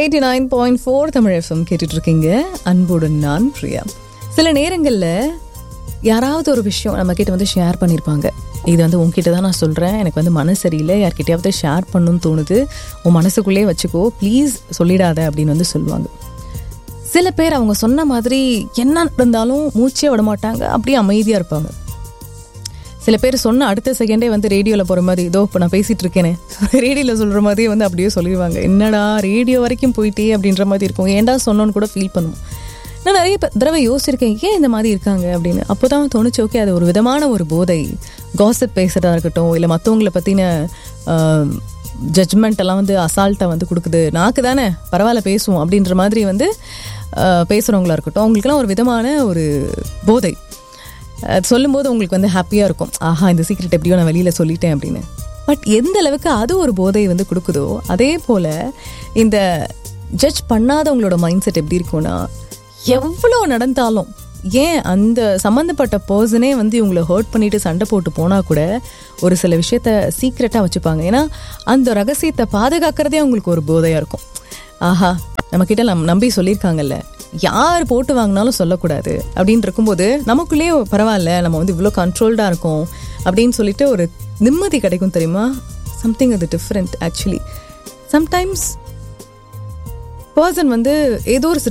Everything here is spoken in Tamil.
eighty nine point four Tamil F M கேட்டுட்டு இருக்கீங்க அன்புடன் நான் பிரியா சில நேரங்களில் யாராவது ஒரு விஷயம் நம்ம கிட்ட வந்து ஷேர் பண்ணியிருப்பாங்க இது வந்து உன்கிட்ட தான் நான் சொல்கிறேன் எனக்கு வந்து மனசு சரியில்லை யார்கிட்டயாவது ஷேர் பண்ணணும்னு தோணுது உன் மனசுக்குள்ளே வச்சுக்கோ ப்ளீஸ் சொல்லிடாத அப்படின்னு வந்து சொல்லுவாங்க சில பேர் அவங்க சொன்ன மாதிரி என்ன இருந்தாலும் மூச்சே விட மாட்டாங்க அப்படியே அமைதியாக இருப்பாங்க சில பேர் சொன்ன அடுத்த செகண்டே வந்து ரேடியோவில் போகிற மாதிரி இதோ இப்போ நான் பேசிகிட்டு இருக்கேனே ரேடியோவில் சொல்கிற மாதிரி வந்து அப்படியே சொல்லிடுவாங்க என்னடா ரேடியோ வரைக்கும் போயிட்டே அப்படின்ற மாதிரி இருக்கும் ஏன்டா சொன்னோன்னு கூட ஃபீல் பண்ணுவோம் நான் நிறைய ப- தடவை யோசிச்சிருக்கேன் ஏன் இந்த மாதிரி இருக்காங்க அப்படின்னு அப்போ தான் தோணுச்சு ஓகே அது ஒரு விதமான ஒரு போதை காசிப் பேசுகிறதா இருக்கட்டும் இல்லை மற்றவங்கள பற்றின ஜட்ஜ்மெண்ட் எல்லாம் வந்து அசால்ட்டாக வந்து கொடுக்குது நாக்கு தானே பரவாயில்ல பேசுவோம் அப்படின்ற மாதிரி வந்து ஆஹ், பேசுறவங்களா இருக்கட்டும் அவங்களுக்குலாம் ஒரு விதமான ஒரு போதை அது சொல்லும்போது உங்களுக்கு வந்து ஹாப்பியாக இருக்கும் ஆஹா இந்த சீக்ரெட் எப்படியோ நான் வெளியில் சொல்லிட்டேன் அப்படின்னு பட் எந்த அளவுக்கு அது ஒரு போதை வந்து கொடுக்குதோ அதே போல் இந்த ஜட்ஜ் பண்ணாதவங்களோட மைண்ட் செட் எப்படி இருக்கும்னா எவ்வளோ நடந்தாலும் ஏன் அந்த சம்மந்தப்பட்ட பர்சனே வந்து இவங்களை ஹர்ட் பண்ணிட்டு சண்டை போட்டு போனால் கூட ஒரு சில விஷயத்த சீக்ரெட்டாக வச்சுப்பாங்க ஏன்னா அந்த ரகசியத்தை பாதுகாக்கிறதே அவங்களுக்கு ஒரு போதையாக இருக்கும் ஆஹா நம்மக்கிட்ட நம் நம்பி சொல்லியிருக்காங்கல்ல யார் போட்டு வாங்கினாலும் சொல்லக்கூடாது அப்படின்னு இருக்கும்போது நமக்குள்ளேயே பரவாயில்ல நம்ம வந்து இவ்வளோ கண்ட்ரோல்டாக இருக்கோம் அப்படின்னு சொல்லிட்டு ஒரு நிம்மதி கிடைக்கும் தெரியுமா சம்திங் அது டிஃப்ரெண்ட் ஆக்சுவலி சம்டைம்ஸ் பர்சன் வந்து ஏதோ ஒரு